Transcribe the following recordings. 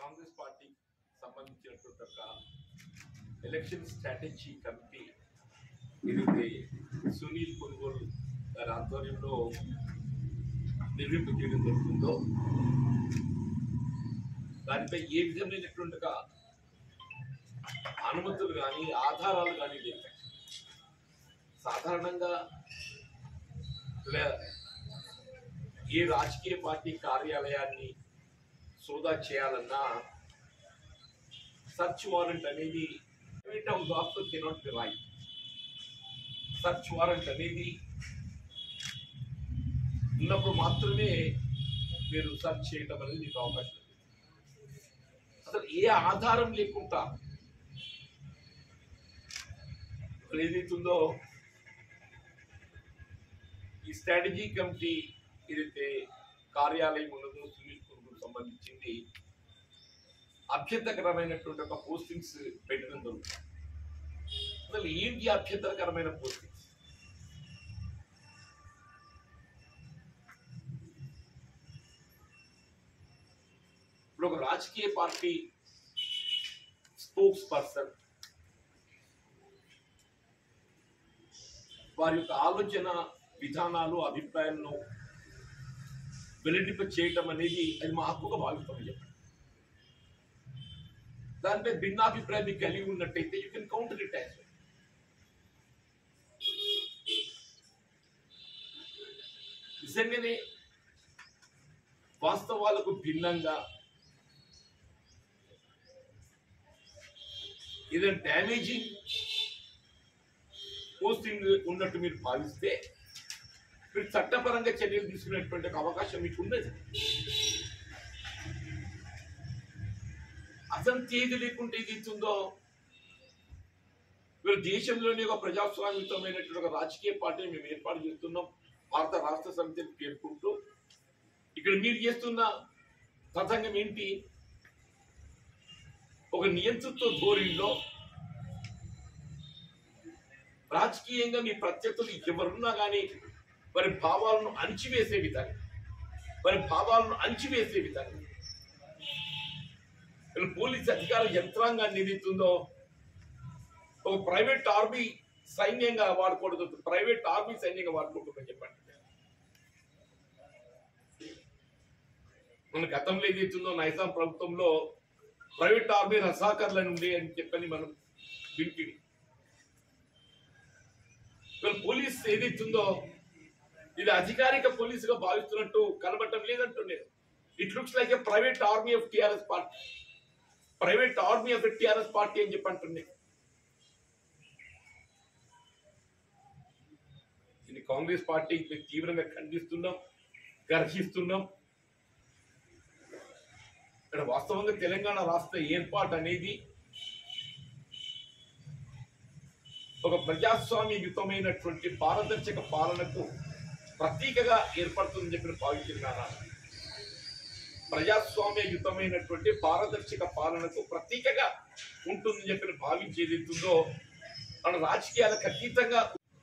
Congress party సంబంధించినటువంటి ఒక election strategy committee ఏదైతే సునీల్ కొనుగోలు గారి ఆధ్వర్యంలో నిర్మింపు చేయడం జరుగుతుందో దానిపై ఏ విధమైనటువంటి ఒక అనుమతులు కానీ ఆధారాలు కానీ లేవు సాధారణంగా లే- ఏ రాజకీయ పార్టీ కార్యాలయాన్ని సోదా చేయాలన్నా సర్చ్ వారెంట్ అనేది private house of cannot be right search warrant అనేది ఉన్నప్పుడు మాత్రమే మీరు సర్చ్ చేయడం అనేది మీకు అవకాశం ఉంది అసలు ఏ ఆధారం లేకుండా ఇక్కడ ఏదైతుందో ఈ స్ట్రాటజీ కమిటీ ఏదైతే కార్యాలయం ఉన్నదో సునీల్ కుర్కు సంబంధించింది అభ్యంతరకరమైనటువంటి ఒక పోస్టింగ్స్ పెట్టడం జరుగుతుంది అసలు ఏంటి అభ్యంతరకరమైన పోస్టింగ్స్ ఇప్పుడు ఒక రాజకీయ పార్టీ స్పోక్స్ పర్సన్ వారి యొక్క ఆలోచన విధానాలు అభిప్రాయాలను వెల్లడింప చేయటం అనేది అది మా హక్కుగా భావిస్తామని చెప్పండి దానిపై భిన్నాభిప్రాయం మీకు కలిగి ఉన్నట్టయితే you can counter it as నిజంగానే వాస్తవాలకు భిన్నంగా ఏదైనా డ్యామేజింగ్ పోస్టింగ్ ఉన్నట్టు మీరు భావిస్తే మీరు చట్టపరంగా చర్యలు తీసుకునేటువంటి ఒక అవకాశం మీకు ఉన్నది అసలు ఏది లేకుంటే ఇది ఇస్తుందో మీరు దేశంలోని ఒక ప్రజాస్వామ్యతమైనటువంటి ఒక రాజకీయ పార్టీని మేము ఏర్పాటు చేస్తున్నాం భారత రాష్ట్ర సమితిని పేర్కొంటూ ఇక్కడ మీరు చేస్తున్న తతంగం ఏంటి ఒక నియంతృత్వ ధోరణిలో రాజకీయంగా మీ ప్రత్యర్థులు ఎవరున్నా కానీ వారి భావాలను అణిచివేసే విధంగా వారి భావాలను అణిచివేసే విధంగా వీళ్ళు పోలీస్ అధికార యంత్రాంగాన్ని ఏదైతుందో ఒక ప్రైవేట్ ఆర్మీ సైన్యంగా వాడుకూడదు ప్రైవేట్ ఆర్మీ సైన్యంగా వాడుకుంటుందని చెప్పండి మన గతంలో ఏదైతుందో నైజాం ప్రభుత్వంలో ప్రైవేట్ ఆర్మీ రసాకర్లను ఉండే అని చెప్పని మనం వింటివి ఇవాళ పోలీస్ ఏదైతుందో ఇది అధికారిక పోలీసుగా భావిస్తున్నట్టు కనబడటం లేదంటూ నేను it looks like a private army of TRS party private army of TRS party అని చెప్పి అంటుంది ఇది కాంగ్రెస్ పార్టీ మేము తీవ్రంగా ఖండిస్తున్నాం గర్హిస్తున్నాం ఇక్కడ వాస్తవంగా తెలంగాణ రాష్ట్ర ఏర్పాటు అనేది ఒక ప్రజాస్వామ్యయుతమైనటువంటి పారదర్శక పాలనకు ప్రతీకగా ఏర్పడుతుందని చెప్పి భావిస్తున్నారా ప్రజాస్వామ్యయుతమైనటువంటి పారదర్శక పాలనకు ప్రతీకగా ఉంటుందని చెప్పి భావించేది ఉంటుందో మన రాజకీయాలకు అతీతంగా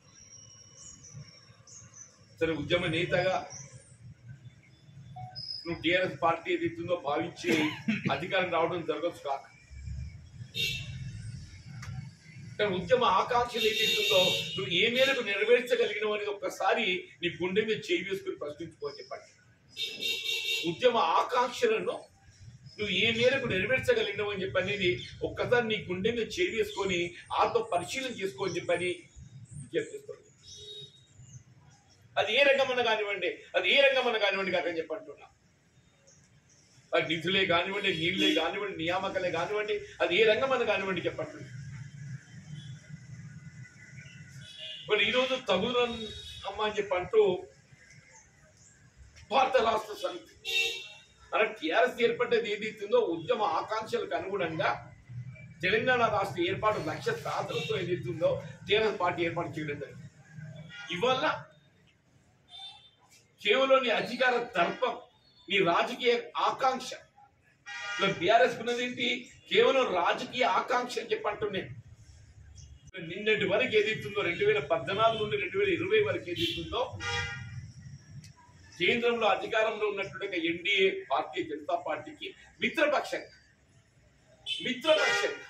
సరే ఉద్యమ నేతగా నువ్వు టిఆర్ఎస్ పార్టీ ఏదైతుందో భావించి అధికారం రావడం జరగచ్చు కాక కానీ ఉద్యమ ఆకాంక్షలు ఏదైతుందో నువ్వు ఏ మేరకు నెరవేర్చగలిగినావు అనేది ఒక్కసారి నీ గుండె మీద చేయి వేసుకుని ప్రశ్నించుకోని చెప్పండి ఉద్యమ ఆకాంక్షలను నువ్వు ఏ మేరకు నెరవేర్చగలిగినావు అని చెప్పి అనేది ఒక్కసారి నీ గుండె మీద చేయి వేసుకొని ఆతో పరిశీలన చేసుకోని చెప్పని విజ్ఞప్తిస్తుంది అది ఏ రంగమన్న కానివ్వండి అది ఏ రంగమన్న కానివ్వండి కాకని చెప్పి అంటున్నా అది నిధులే కానివ్వండి నీళ్ళే కానివ్వండి నియామకాలే కానివ్వండి అది ఏ రంగమన్న కానివ్వండి చెప్పండి మరి ఈరోజు తగుదన్ అమ్మ అని చెప్పి అంటూ భారత రాష్ట్ర సమితి మన టిఆర్ఎస్ ఏర్పడ్డది ఏదైతుందో ఉద్యమ ఆకాంక్షలకు అనుగుణంగా తెలంగాణ రాష్ట్ర ఏర్పాటు లక్ష్య సాధనతో ఏదైతుందో టిఆర్ఎస్ పార్టీ ఏర్పాటు చేయడం జరిగింది ఇవల్ల కేవలం నీ అధికార దర్పం నీ రాజకీయ ఆకాంక్ష బీఆర్ఎస్ ఉన్నది ఏంటి కేవలం రాజకీయ ఆకాంక్ష అని చెప్పి అంటున్నాను నిన్నటి వరకు ఏదైతుందో రెండు వేల పద్నాలుగు నుండి రెండు వేల ఇరవై వరకు ఏదైతుందో కేంద్రంలో అధికారంలో ఉన్నటువంటి ఎన్డీఏ భారతీయ జనతా పార్టీకి మిత్రపక్షంగా మిత్రపక్షంగా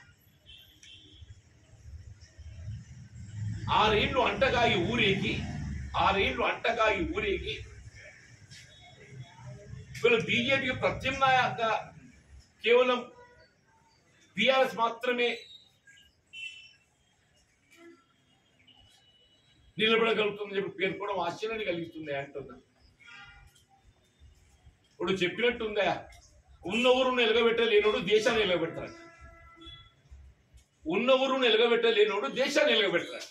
ఆరేళ్లు అంటగాయి ఊరేగి ఆరేళ్లు అంటగాయి ఊరేగి వీళ్ళు బీజేపీకి ప్రత్యామ్నాయంగా కేవలం టిఆర్ఎస్ మాత్రమే నిలబడగలుగుతుందని చెప్పి పేర్కొనడం ఆశ్చర్యాన్ని కలిగిస్తుంది అంటున్నా ఇప్పుడు చెప్పినట్టుందా ఉన్న ఊరు నిలగబెట్టలేనోడు దేశాన్ని నిలబెడతాడు ఉన్న ఊరు నిలగబెట్టలేనోడు దేశాన్ని నిలగబెడతాడు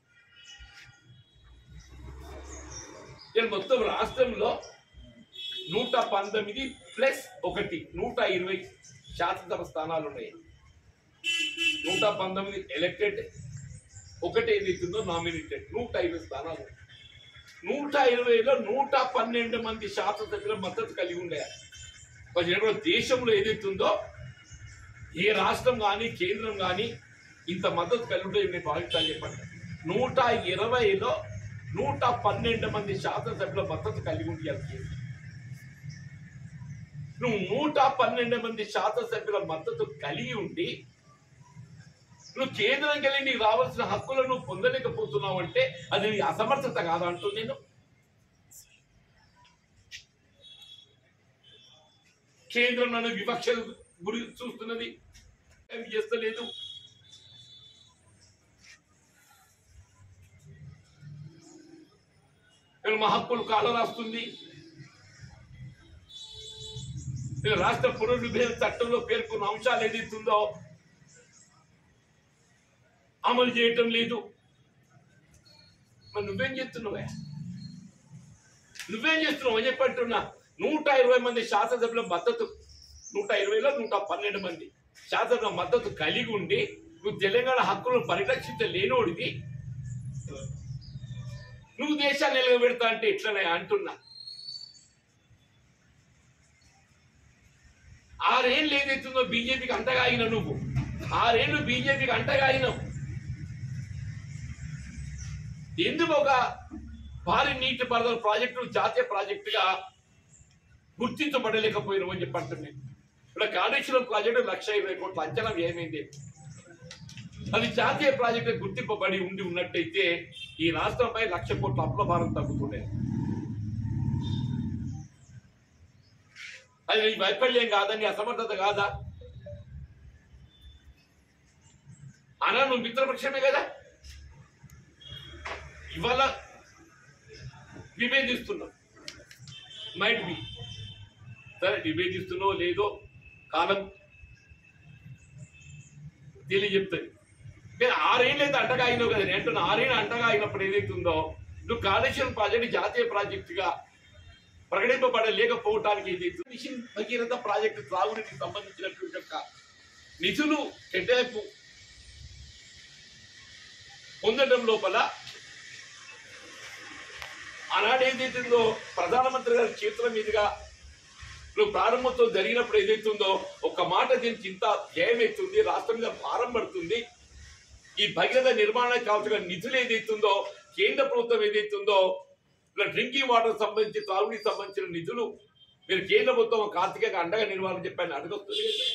నేను మొత్తం రాష్ట్రంలో నూట పంతొమ్మిది ప్లస్ ఒకటి నూట ఇరవై శాసనసభ స్థానాలు ఉన్నాయి నూట పంతొమ్మిది ఎలక్టెడ్ ఒకటి ఏదైతుందో నామినేటెడ్ నూట ఇరవై స్థానాలు ఉన్నాయి. నూట ఇరవైలో నూట పన్నెండు మంది శాసనసభ్యుల మద్దతు కలిగి ఉండే మరి ఇప్పుడు దేశంలో ఏదైతుందో ఏ రాష్ట్రం కానీ కేంద్రం కానీ ఇంత మద్దతు కలిగి ఉంటే నేను భావిస్తాను చెప్పండి నూట ఇరవైలో నూట పన్నెండు మంది శాసనసభ్యుల మద్దతు కలిగి ఉండాలి నువ్వు నూట పన్నెండు మంది శాసనసభ్యుల మద్దతు కలిగి ఉండి నువ్వు కేంద్రం కలిగి నీకు రావాల్సిన హక్కులను నువ్వు పొందలేకపోతున్నావు అంటే అది నీ అసమర్థత కాదా అంటూ నేను కేంద్రం నన్ను వివక్ష గురి చూస్తున్నది ఏమి చేస్తలేదు నేను మా హక్కులు కాల రాస్తుంది నేను రాష్ట్ర పునర్విభజన చట్టంలో పేర్కొన్న అంశాలు ఏదైతుందో అమలు చేయటం లేదు మరి నువ్వేం చేస్తున్నావే నువ్వేం చేస్తున్నావు అని చెప్పంటున్నా నూట ఇరవై మంది శాసనసభ్యుల మద్దతు నూట ఇరవైలో నూట పన్నెండు మంది శాసనసభ మద్దతు కలిగి ఉండి నువ్వు తెలంగాణ హక్కులను పరిరక్షించలేనోడివి నువ్వు దేశాన్ని నిలబెడతా అంటే ఎట్లనే అంటున్నా ఆరేళ్ళు ఏదైతుందో బీజేపీకి అంటగా అయిన నువ్వు ఆరేళ్ళు బీజేపీకి అంటగా అయినావు ఎందుకు ఒక భారీ నీటి పారుదల ప్రాజెక్టు జాతీయ ప్రాజెక్టుగా గుర్తించబడలేకపోయినావు అని చెప్పి అంటున్నాను ఇక్కడ కాళేశ్వరం ప్రాజెక్టు లక్ష ఇరవై కోట్ల అంచనా వ్యయమైంది అది జాతీయ ప్రాజెక్టు గుర్తింపబడి ఉండి ఉన్నట్టయితే ఈ రాష్ట్రంపై లక్ష కోట్ల అప్పుల భారం తగ్గుతుండే అది నీ వైఫల్యం కాదా నీ అసమర్థత కాదా అనా నువ్వు మిత్రపక్షమే కదా ఇవాళ విభేదిస్తున్నావు మైట్ బి సరే విభేదిస్తున్నావు లేదో కాలం తెలియజెప్తుంది నేను ఆరేళ్ళు అయితే అంటగా అయినావు కదా నేను అంటున్నా ఆరేళ్ళు అంటగా అయినప్పుడు ఏదైతుందో నువ్వు కాళేశ్వరం ప్రాజెక్టు జాతీయ ప్రాజెక్టుగా ప్రకటింపబడలేకపోవటానికి ఏదైతే మిషన్ భగీరథ ప్రాజెక్టు త్రాగునీటికి సంబంధించినటువంటి యొక్క నిధులు కేటాయింపు పొందడం లోపల ఆనాడు ఏదైతుందో ప్రధానమంత్రి గారి చేతుల మీదుగా నువ్వు ప్రారంభోత్సవం జరిగినప్పుడు ఏదైతుందో ఒక మాట దీనికి ఇంత వ్యయమవుతుంది రాష్ట్రం మీద భారం పడుతుంది ఈ భగీరథ నిర్మాణానికి కావాల్సిన నిధులు ఏదైతుందో కేంద్ర ప్రభుత్వం ఏదైతుందో ఇలా డ్రింకింగ్ వాటర్ సంబంధించి తాగునీకి సంబంధించిన నిధులు మీరు కేంద్ర ప్రభుత్వం ఒక ఆర్థికంగా అండగా నిర్వహణ చెప్పాను అడగొస్తుంది కదా.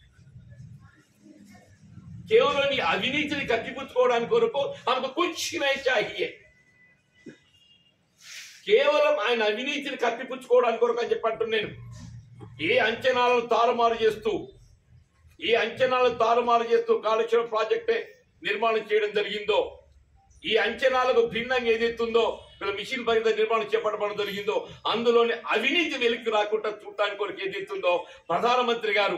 కేవలం నీ అవినీతిని కప్పిపుచ్చుకోవడానికి కొరకు ఆమెకు కుచ్చినే చాహియే కేవలం ఆయన అవినీతిని కప్పిపుచ్చుకోవడానికి కొరకు అని చెప్పంటున్నాను నేను ఏ అంచనాలను తారుమారు చేస్తూ ఏ అంచనాలను తారుమారు చేస్తూ కాళేశ్వరం ప్రాజెక్టే నిర్మాణం చేయడం జరిగిందో ఈ అంచనాలకు భిన్నంగా ఏదైతుందో ఇక్కడ మిషన్ భరిత నిర్మాణం చేపట్టడం జరిగిందో అందులోని అవినీతి వెలికి రాకుండా చూడటానికి కొరకు ఏదైతుందో ప్రధానమంత్రి గారు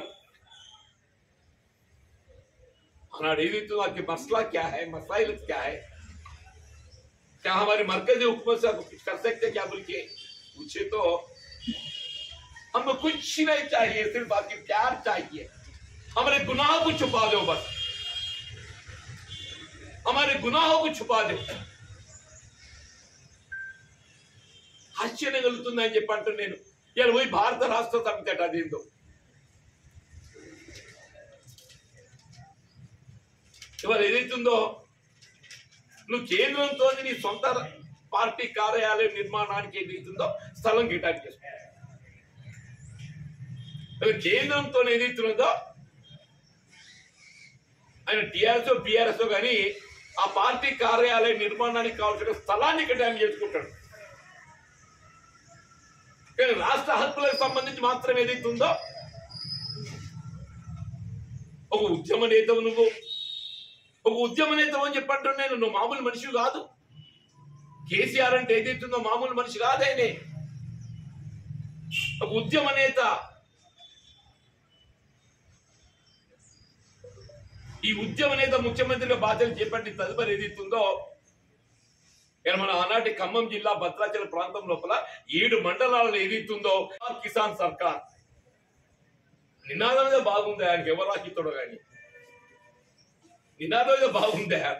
आनाड ఏదైతుందో आपके मसला क्या है मसाइल क्या है क्या हमारे मरकजी हुकूमत से आप कुछ कर सकते हैं क्या बोल के पूछे तो हमको कुछ नहीं चाहिए सिर्फ आपकी प्यार चाहिए हमारे गुनाहों को छुपा दो बस हमारे गुनाहों को छुपा दो ఆశ్చర్యం కలుగుతుందని చెప్పి అంటున్నాను నేను ఇలా పోయి భారత రాష్ట్ర సమితి అట అదేందో ఇవాళ ఏదైతుందో నువ్వు కేంద్రంతో నీ సొంత పార్టీ కార్యాలయం నిర్మాణానికి ఏదైతుందో స్థలం కేటాయించేసుకో ఇవాళ కేంద్రంతో ఏదైతున్నదో ఆయన టీఆర్ఎస్ బీఆర్ఎస్ కానీ ఆ పార్టీ కార్యాలయ నిర్మాణానికి కావాల్సిన స్థలాన్ని కేటాయం చేసుకుంటాడు కానీ రాష్ట్ర హక్కులకు సంబంధించి మాత్రం ఏదైతే ఉందో ఒక ఉద్యమ నేతవు నువ్వు ఒక ఉద్యమ నేతవు అని చెప్పంటున్నా నేను నువ్వు మామూలు మనిషి కాదు కేసీఆర్ అంటే ఏదైతుందో మామూలు మనిషి కాదేనే ఒక ఉద్యమ నేత ఈ ఉద్యమ నేత ముఖ్యమంత్రిగా బాధ్యతలు చేపట్టి తదుపరి ఏదైతుందో ఇక్కడ మన ఆనాటి ఖమ్మం జిల్లా భద్రాచల ప్రాంతం లోపల ఏడు మండలాలలో ఏదైతుందో ఆ కిసాన్ సర్కార్ నినాదం ఏదో బాగుంది ఆయనకి ఎవరు రాసిస్తాడో కానీ निनादो जो बाउंड है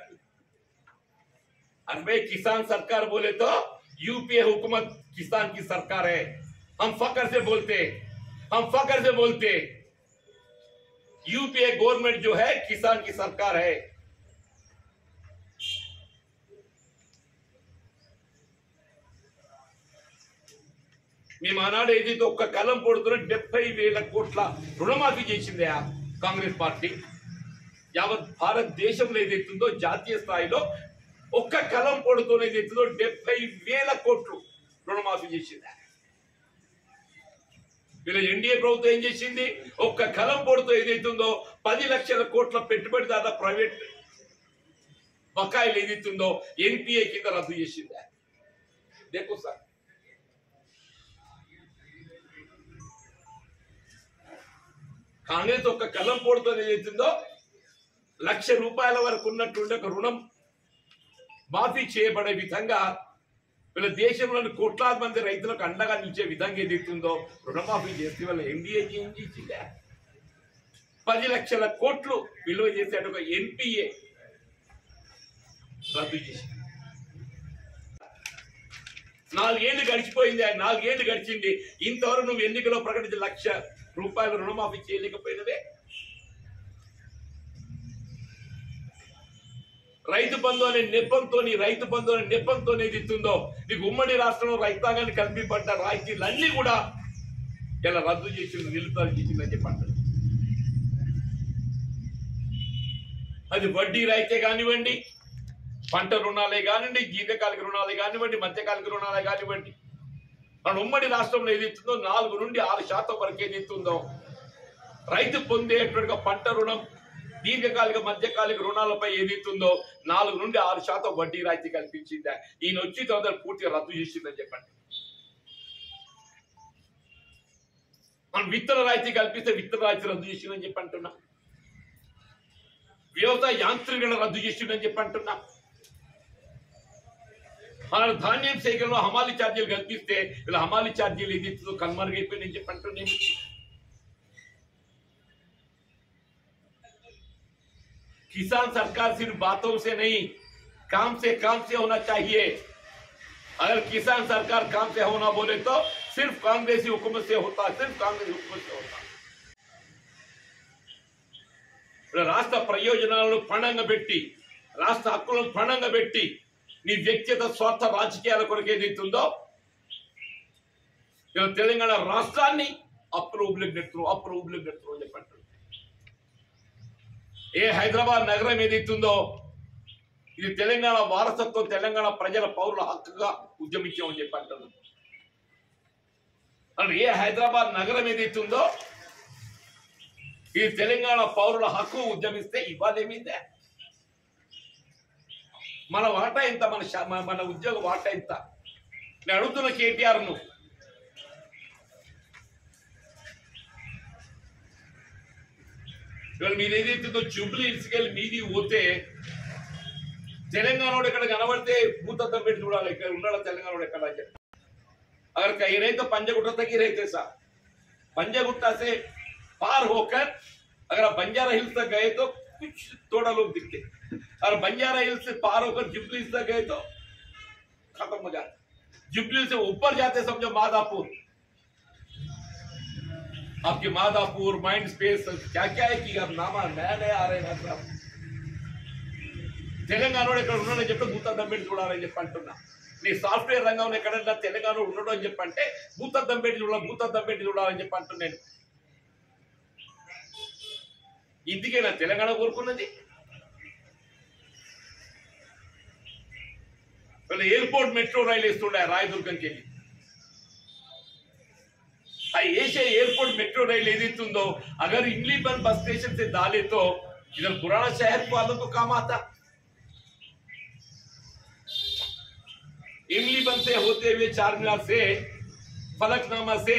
अरे किसान सरकार बोले तो यूपीए हुकूमत किसान की सरकार है हम फकर से बोलते हम फकर से बोलते यूपीए गवर्नमेंट जो है किसान की सरकार है మేము ఆనాడు ఏదైతే ఒక్క కలం పొడుతున్న డెబ్బై వేల కోట్ల రుణమాఫీ చేసిందే ఆ కాంగ్రెస్ పార్టీ యావత్ భారతదేశంలో ఏదైతుందో జాతీయ స్థాయిలో ఒక్క కలం పొడుతో ఏదైతుందో డెబ్బై వేల కోట్లు రుణమాఫీ చేసింది వీళ్ళ ఎన్డీఏ ప్రభుత్వం ఏం చేసింది ఒక్క కలం పొడుతో ఏదైతుందో పది లక్షల కోట్ల పెట్టుబడిదారుల ప్రైవేట్ బకాయిలు ఏదైతుందో ఎన్పిఏ కింద రద్దు చేసింది దేకో సార్ కాంగ్రెస్ ఒక్క కలం పొడుతో ఏదైతుందో లక్ష రూపాయల వరకు ఉన్నటువంటి ఒక రుణం మాఫీ చేయబడే విధంగా వీళ్ళ దేశంలోని కోట్లాది మంది రైతులకు అండగా నిలిచే విధంగా ఏదైతుందో రుణమాఫీ చేస్తే వాళ్ళ ఎన్డీఏ ఏం చేసిందే పది లక్షల కోట్లు విలువ చేసే ఒక ఎన్పిఏ రద్దు చేసింది నాలుగేళ్లు గడిచిపోయింది ఆ నాలుగేళ్లు గడిచింది ఇంతవరకు నువ్వు ఎన్నికలో ప్రకటించి లక్ష రూపాయల రుణమాఫీ చేయలేకపోయినవే రైతు బంధు అనే నెప్పంతో రైతు బంధు అనే నెప్పంతో ఏదిస్తుందో నీకు ఉమ్మడి రాష్ట్రంలో రైతాంగాన్ని కల్పింపడ్డ రాయితీలన్నీ కూడా ఇలా రద్దు చేసింది నిలుపుదల చేసిందని చెప్పి అంటారు అది వడ్డీ రైతే కానివ్వండి పంట రుణాలే కానివ్వండి దీర్ఘకాలిక రుణాలే కానివ్వండి మధ్యకాలిక రుణాలే కానివ్వండి మన ఉమ్మడి రాష్ట్రంలో ఏదైతుందో నాలుగు నుండి ఆరు శాతం వరకు ఏదైతుందో రైతు పొందేటువంటి పంట రుణం దీర్ఘకాలిక మధ్యకాలిక రుణాలపై ఏదైతుందో నాలుగు నుండి ఆరు శాతం వడ్డీ రాయితీ కల్పించిందా ఈయన వచ్చి తర్వాత పూర్తిగా రద్దు చేసిందని చెప్పండి మనం విత్తన రాయితీ కల్పిస్తే విత్తన రాయితీ రద్దు చేసిందని చెప్పి అంటున్నా వ్యవసాయ యాంత్రికలను రద్దు చేసిందని చెప్పి అంటున్నా మన ధాన్యం సేకరణలో హమాలి ఛార్జీలు కల్పిస్తే ఇలా హమాలి ఛార్జీలు ఏదైతుందో కనుమరుగైపోయిందని చెప్పి అంటున్నాను किसान सरकार सिर्फ बातों से नहीं काम से काम से होना चाहिए अगर किसान सरकार काम से होना बोले तो सिर्फ कांग्रेसी हुकूमत से होता सिर्फ कांग्रेस हुकूमत से होता ఇలా రాష్ట్ర ప్రయోజనాలను పణంగా పెట్టి రాష్ట్ర హక్కులను పణంగా పెట్టి నీ వ్యక్తిగత స్వార్థ రాజకీయాల కొరకు ఏదైతుందో ఇలా తెలంగాణ రాష్ట్రాన్ని అప్పులు ఉబ్లికి నెడుతున్నావు అప్పులు ఉబ్లికి నెడుతున్నావు అని చెప్పంటారు ఏ హైదరాబాద్ నగరం ఏదైతుందో ఇది తెలంగాణ వారసత్వం తెలంగాణ ప్రజల పౌరుల హక్కుగా ఉద్యమించామని చెప్పి అంటున్నాం అంటే ఏ హైదరాబాద్ నగరం ఏదైతుందో ఇది తెలంగాణ పౌరుల హక్కు ఉద్యమిస్తే ఇవాళ ఏమైందే మన వాటా ఎంత మన శా- మన- మన ఉద్యోగ వాటా ఎంత నేను అడుగుతున్న కేటీఆర్ ను ఇవాళ మీరు ఏదైతుందో జూబ్లీ హిల్స్కి మీది పోతే తెలంగాణ వాడు ఇక్కడ కనబడితే భూతత్వం పెట్టి చూడాలి ఇక్కడ ఉన్నాడు తెలంగాణ వాడు ఎక్కడ అని చెప్పి अगर कहीं रहे तो पंजागुट्टा तक ही रहते साहब पंजागुट्टा से पार होकर अगर आप बंजारा हिल्स तक गए तो कुछ थोड़ा लोग दिखते और बंजारा हिल्स से पार होकर जुबली हिल्स तक गए तो खत्म हो जाते जुबली हिल्स से ऊपर जाते समझो मादापुर आपके मादापुर माइंड स्पेस क्या क्या है कि अब नामा नया नया आ रहे हैं साहब తెలంగాణ వాడు ఇక్కడ ఉన్నాడని చెప్పి భూతద్దం పెట్టి చూడాలని చెప్పి అంటున్నా నీ సాఫ్ట్వేర్ రంగంలో ఎక్కడన్నా తెలంగాణ ఉండడు అని చెప్పి అంటే భూతద్దం పెట్టి చూడాలి భూతద్దం పెట్టి చూడాలని చెప్పి అంటున్నాను ఇందుకే నా తెలంగాణ కోరుకున్నది వీళ్ళు ఎయిర్पोर्ट మెట్రో రైలు వేస్తుండే రాయదుర్గంకి వెళ్ళి ఆ ఏషిया एयरपोर्ट मेट्रो रेल ఏదైతుందో अगर इमली बन बस स्टेशन से डाले तो इधर पुराना शहर वालों को काम आता इमली बन से होते हुए चार मीनार से फलकनामा से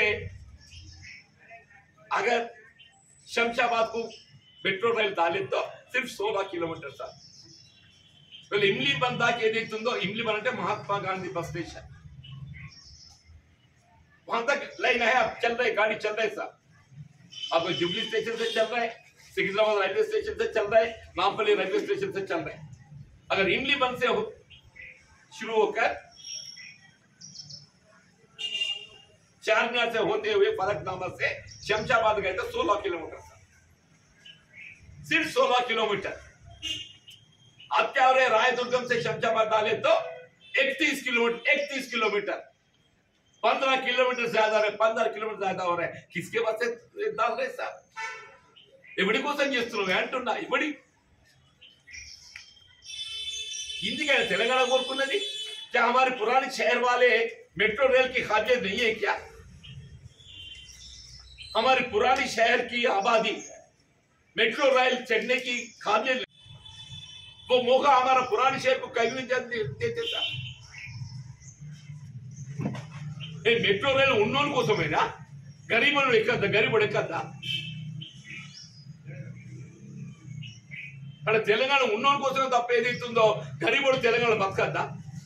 अगर शमशाबाद को मेट्रो रेल डाले तो सिर्फ 16 किलोमीटर था వీళ్ళు ఇమ్లీ బన్ దాకా ఏదైతుందో ఇమ్లీ బన్ అంటే మహాత్మా గాంధీ బస్ స్టేషన్ वहां तक लाइन है अब चल रहे गाड़ी चल रहे साहब अब जुबली स्टेशन से चल रहा है सिकंदराबाद रेलवे स्टेशन से चल रहा है नामपल्ली रेलवे स्टेशन से चल रहा है अगर इमली बन से हो, शुरू होकर चारमीनार से होते हुए फलकनामा से शमशाबाद गए तो 16 किलोमीटर था सिर्फ 16 किलोमीटर अब क्या हो रहा है रायदुर्गम से शमशाबाद डाले तो 31 किलोमीटर 31 किलोमीटर पंद्रह किलोमीटर ज्यादा रहे पंद्रह किलोमीटर ज्यादा हो रहा है किसके पास से डाल रहे साहब ఎవడి కోసం చేస్తున్నావు అంటున్నా ఇవ్వడి ఇందుకైనా తెలంగాణ కోరుకున్నది क्या हमारे पुराने शहर वाले मेट्रो रेल की खासियत नहीं है क्या हमारे पुरानी शहर की आबादी मेट्रो रेल चढ़ने की काबिलियत वो मौका हमारा पुराने शहर को कहीं नहीं दे- देते था ఏ మెట్రో రైలు ఉన్నోని కోసమేనా గరీబులు ఎక్కద్దా గరీబుడు ఎక్కద్దా అక్కడ తెలంగాణ ఉన్నోని కోసమే తప్ప ఏదైతుందో గరీబుడు తెలంగాణ బతకద్దా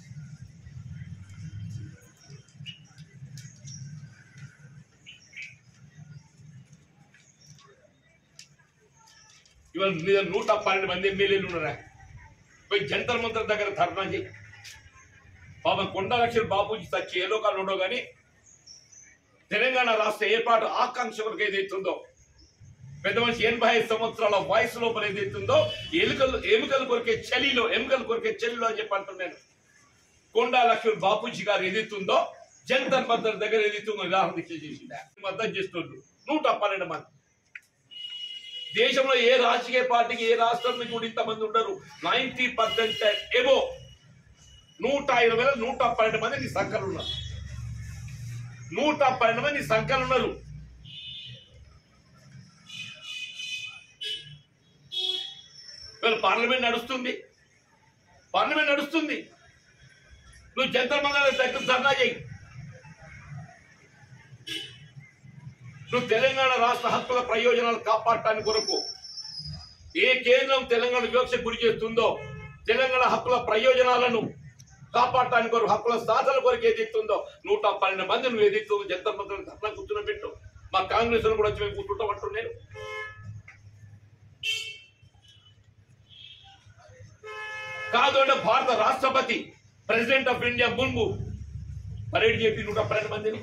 ఇవాళ మీద నూట పన్నెండు మంది ఎమ్మెల్యేలు ఉన్నారా పోయి జంతర్ మంతర్ దగ్గర ధర్నా చేయి పాపం కొండ లక్షలు బాపూజీ సచ్చి ఏ లోకాలు ఉండవు కానీ తెలంగాణ రాష్ట్ర ఏర్పాటు ఆకాంక్ష వరకు ఏదైతుందో పెద్ద మనిషి ఎనభై ఐదు సంవత్సరాల వయసు లోపల ఏదైతుందో ఎలుకలు ఎముకలు కొరికే చలిలో ఎముకలు కొరికే చలిలో అని చెప్పి అంటున్నాను కొండా లక్ష్మణ్ బాపూజీ గారు ఏదైతుందో జంతర్ మంతర్ దగ్గర ఏదైతుందో విధానం దీక్ష చేసింది మద్దతు చేస్తుండ్రు నూట పన్నెండు మంది దేశంలో ఏ రాజకీయ పార్టీకి ఏ రాష్ట్రంలో కూడా ఇంతమంది ఉండరు నైన్టీ పర్సెంట్ ఏవో నూట ఇరవై వేల నూట పన్నెండు మంది నీ సంఖ్యలు ఉన్నారు నూట పన్నెండు మంది నీ సంఖ్యలు ఉన్నారు వీళ్ళు పార్లమెంట్ నడుస్తుంది పార్లమెంట్ నడుస్తుంది నువ్వు జంతర్ మందల దగ్గర ధర్నా చేయి నువ్వు తెలంగాణ రాష్ట్ర హక్కుల ప్రయోజనాలు కాపాడటానికి కొరకు ఏ కేంద్రం తెలంగాణ వివక్ష గురి చేస్తుందో తెలంగాణ హక్కుల ప్రయోజనాలను కాపాడటానికి కొరకు హక్కుల సాధన కొరకు ఏదైతుందో నూట పన్నెండు మంది నువ్వు ఏదైతుందో జంతర్ మంత్రులు ధర్నా కూర్చుని పెట్టు మా కాంగ్రెస్ కూడా వచ్చి మేము కూర్చుంటాం అంటున్నాను నేను కాదు అంటే భారత రాష్ట్రపతి ప్రెసిడెంట్ ఆఫ్ ఇండియా మున్ము పరేడ్ చేపి నూట పన్నెండు మందిని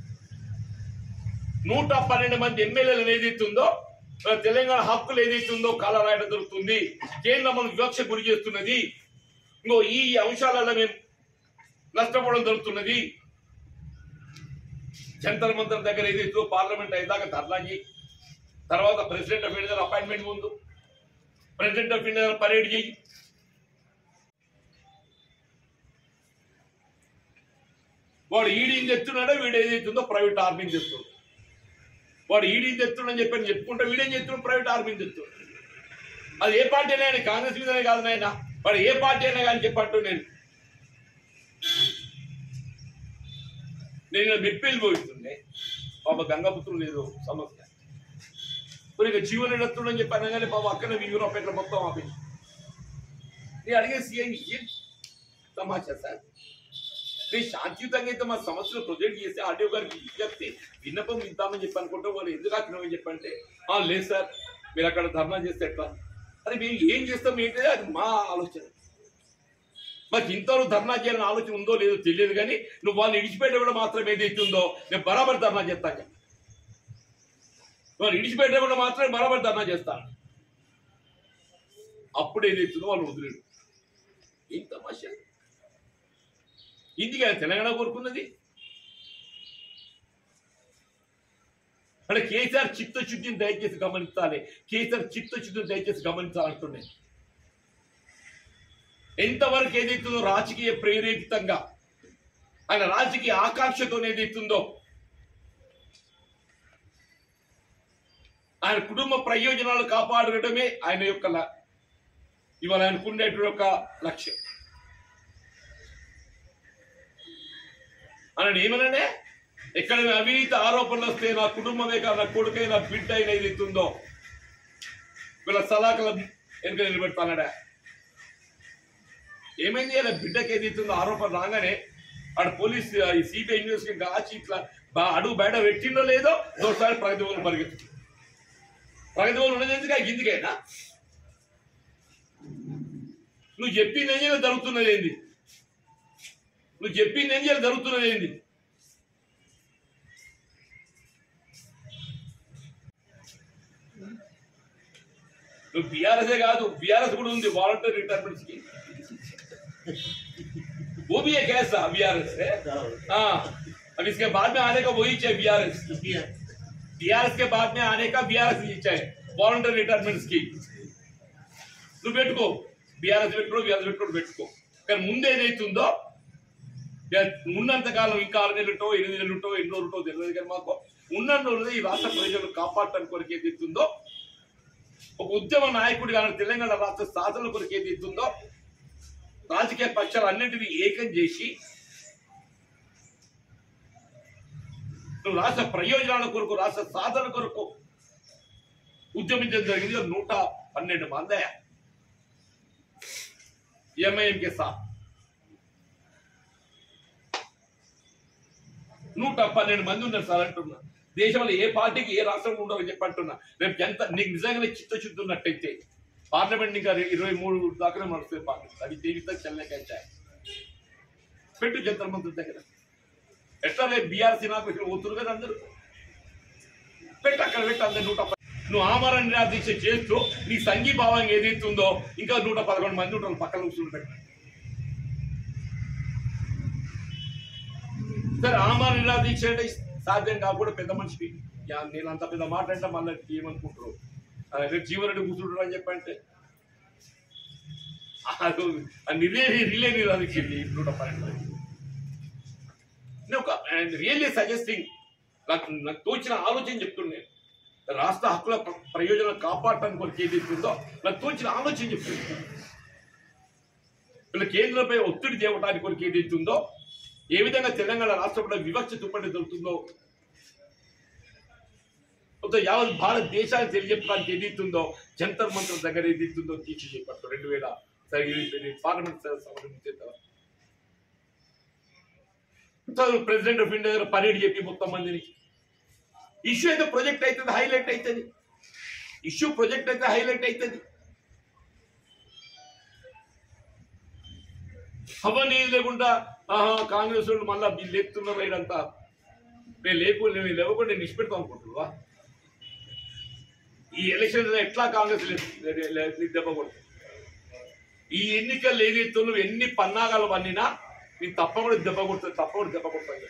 నూట పన్నెండు మంది ఎమ్మెల్యేలు ఏదైతుందో మన తెలంగాణ హక్కులు ఏదైతుందో కాల రాయడం జరుగుతుంది కేంద్రం మనకు వివక్ష గురి చేస్తున్నది ఇంకో ఈ అంశాలలో మేము నష్టపోవడం జరుగుతున్నది జంతర్ మంతర్ దగ్గర ఏదైతుందో పార్లమెంట్ అయ్యేదాకా ధర్నా చేయి తర్వాత ప్రెసిడెంట్ ఆఫ్ ఇండియా అపాయింట్మెంట్ ముందు ప్రెసిడెంట్ ఆఫ్ ఇండియా పరేడ్ చేయి వాడు ఈడీని తెస్తున్నాడో వీడు ఏదైతుందో ప్రైవేట్ ఆర్మీని తెస్తున్నాడు వాడు ఈడీని తెస్తున్నాడని చెప్పని చెప్పుకుంటే వీడేం చెప్తున్నాడు ప్రైవేట్ ఆర్మీని తెస్తున్నాడు అది ఏ పార్టీ అయినా ఆయన కాంగ్రెస్ మీదనే కాదు నాయన వాడు ఏ పార్టీ అయినా కానీ చెప్పట్టు నేను నేను మెప్పిలు పోయిస్తుండే పాప గంగపుత్రులు లేదు సమస్య మరి ఇక జీవన ఎత్తుండని చెప్పి అనగానే పాప అక్కడ యూరోప్ ఎట్లా మొత్తం ఆపింది నేను అడిగే సీఎం ఏం తమాషా సార్ నేను శాంతియుతంగా అయితే మా సమస్యలు ప్రొజెక్ట్ చేసి ఆర్డీఓ గారికి చెప్తే విన్నపం ఇద్దామని చెప్పి అనుకుంటే వాళ్ళు ఎందుకు ఆకినామని చెప్పంటే "ఆ, లేదు సార్ మీరు అక్కడ ధర్నా చేస్తే ఎట్లా అరే మేము ఏం చేస్తాం ఏంటంటే అది మా ఆలోచన మాకు ఇంతవరకు ధర్నా చేయాలని ఆలోచన ఉందో లేదో తెలియదు కానీ నువ్వు వాళ్ళు ఇడిచిపెట్టడం మాత్రం ఏదైతే ఉందో నేను బరాబర్ ధర్నా చేస్తాను చెప్పు. వాళ్ళు ఇడిచిపెట్టడం మాత్రమే బరాబర్ ధర్నా చేస్తాను అప్పుడు ఏదైతుందో వాళ్ళు వదిలేడు ఏం తమాషా ఇందుకే తెలంగాణ కోరుకున్నది అంటే కేసీఆర్ చిత్తశుద్ధిని దయచేసి గమనించాలి కేసీఆర్ చిత్తశుద్ధిని దయచేసి గమనించాలంటున్నాయి ఎంతవరకు ఏదైతుందో రాజకీయ ప్రేరేపితంగా ఆయన రాజకీయ ఆకాంక్షతో ఏదైతుందో ఆయన కుటుంబ ప్రయోజనాలు కాపాడటమే ఆయన యొక్క ల- ఇవాళ ఆయనకున్నటువంటి ఒక లక్ష్యం ఆయన ఏమననే ఎక్కడ అవినీతి ఆరోపణలు వస్తే నా కుటుంబమే కాదు నా కొడుకై నా బిడ్డ అయిన ఏదైతుందో వీళ్ళ సలాకల వెనుక నిలబెడతానడా ఏమైంది అలా బిడ్డకి ఏదైతుందో ఆరోపణ రాగానే ఆడ పోలీస్ సిబిఐ ఇన్వెస్టిగేషన్ కాచి ఇట్లా బా- అడుగు బయట పెట్టిందో లేదో ఒకసారి ప్రగతి భవన్ పరిగెత్తు ప్రగతి భవన్ ఉన్నది ఎందుకు గిందికైనా నువ్వు చెప్పింది ఏం చేయాలి జరుగుతున్నది ఏంది నువ్వు చెప్పింది ఏం చేయాలి జరుగుతున్నది ఏంది నువ్వు బీఆర్ఎస్ కాదు బీఆర్ఎస్ కూడా ఉంది వాలంటీర్ రిటైర్మెంట్ స్కీమ్ वो भी एक ऐसा बीआरएस है हाँ अब इसके बाद में आने का वही चाहिए बीआरएस बीआरएस के बाद में आने का बीआरएस ही चाहिए वॉलंटरी रिटायरमेंट स्कीम నువ్వు పెట్టుకో బీఆర్ఎస్ పెట్టుకో బీఆర్ఎస్ పెట్టుకో పెట్టుకో కానీ ముందు ఏదైతుందో ఇక ఉన్నంత కాలం ఇంకా ఆరు నెలలుంటో ఎనిమిది నెలలుంటో ఎన్ని రోజులుంటో తెలియదు కానీ మాకు ఉన్న రోజులు ఈ రాష్ట్ర ప్రజలను కాపాడటానికి కొరకు ఏదైతుందో ఒక ఉద్యమ నాయకుడిగా ఆయన తెలంగాణ రాష్ట్ర సాధన కొరకు ఏదైతుందో రాజకీయ పక్షాలు అన్నింటినీ ఏకం చేసి నువ్వు రాష్ట్ర ప్రయోజనాల కొరకు రాష్ట్ర సాధన కొరకు ఉద్యమించడం జరిగింది నూట పన్నెండు మంది ఎంఐఎం కే సాత్ నూట పన్నెండు మంది ఉన్నారు సార్ అంటున్నా దేశంలో ఏ పార్టీకి ఏ రాష్ట్రం ఉండవు చెప్పి అంటున్నా రేపు ఎంత నీకు నిజంగానే చిత్తశుద్ధి ఉన్నట్టయితే పార్లమెంట్ ఇంకా ఇరవై మూడు దాకా నడుస్తుంది పార్లమెంట్ అది జీవితం చెల్లెకంచాయి పెట్టు జంతర్ మంత్రి దగ్గర ఎట్లా రేపు బీఆర్సీ నాకు ఇక్కడ పోతున్నారు కదా అందరూ పెట్టు అక్కడ పెట్టు అందరు నూట ప- నువ్వు ఆమరణ నిరాదీక్ష చేస్తూ నీ సంఘీభావం ఏదైతుందో ఇంకా నూట పదకొండు మంది ఉంటారు పక్కన కూర్చుని పెట్టు సరే ఆమరణ నిరాదీక్ష అంటే సాధ్యం కాకుండా పెద్ద మనిషికి యా, నేను అంత పెద్ద మాట అంటే మళ్ళీ ఏమనుకుంటారు ఆ, రేపు జీవరెడ్డి కూర్చుంటారు అని చెప్పంటే రిలే రిలే నిరాదీక్ష నూట పన్నెండు నేను ఒక రియల్లీ సజెస్టింగ్ నాకు నాకు తోచిన ఆలోచన చెప్తుండే రాష్ట్ర హక్కుల ప్ర- ప్రయోజనాలు కాపాడటానికి కొరకు ఏది ఉందో నాకు తోచిన ఆలోచన చెప్తుంది వీళ్ళ కేంద్రంపై ఒత్తిడి తేవటానికి కొరకు ఏది ఉందో ఏ విధంగా తెలంగాణ రాష్ట్రంలో వివక్ష తుప్పటి దొరుకుతుందో కొంత యావత్ భారతదేశాన్ని తెలియజెప్పడానికి ఏదైతుందో జంతర్ మంత్రం దగ్గర ఏదైతుందో తీర్చి చెప్పట్టు రెండు వేల సరే ఇది పార్లమెంట్ సంబంధించిన ప్రెసిడెంట్ ఆఫ్ ఇండియా దగ్గర పరేడ్ చెప్పి మొత్తం మందిని ఇష్యూ అయితే ప్రొజెక్ట్ అవుతుంది హైలైట్ అవుతుంది ఇష్యూ ప్రొజెక్ట్ అయితే హైలైట్ అవుతుంది అవన్నీ లేకుండా ఆహా కాంగ్రెస్ వాళ్ళు మళ్ళా వీళ్ళు ఎత్తున్నారు ఇదంతా నేను లేకు నేను లేవకుండా నేను ఇష్టపెడతాం అనుకుంటున్నావా ఈ ఎలక్షన్ ఎట్లా కాంగ్రెస్ లే- లే- లే- లే- దెబ్బ కొడుతుంది ఈ ఎన్నికలు ఏదైతే నువ్వు ఎన్ని పన్నాగాలు పన్నినా నీకు తప్పకుండా దెబ్బ కొడుతుంది తప్పకుండా దెబ్బ కొడుతుంది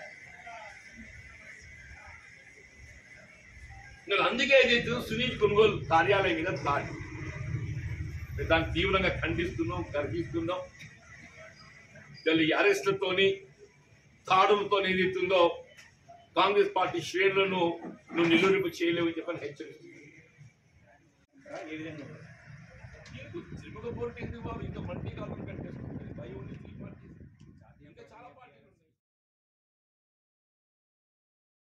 నేను అందుకే ఏదైతే సునీల్ కొనుగోలు కార్యాలయం మీద దాడి మేము దాన్ని తీవ్రంగా ఖండిస్తున్నాం గర్హిస్తున్నాం వీళ్ళు ఈ అరెస్టులతోని తాడులతో ఏదైతుందో కాంగ్రెస్ పార్టీ శ్రేణులను నువ్వు నిలువరింపు చేయలేవు అని చెప్పని హెచ్చరిస్తుంది ఏ విధంగా త్రిముఖ పోటీ ఎందుకు బాబు ఇంకా మల్టీ కాలం కట్టేస్తుంది బై ఓన్లీ త్రీ పార్టీస్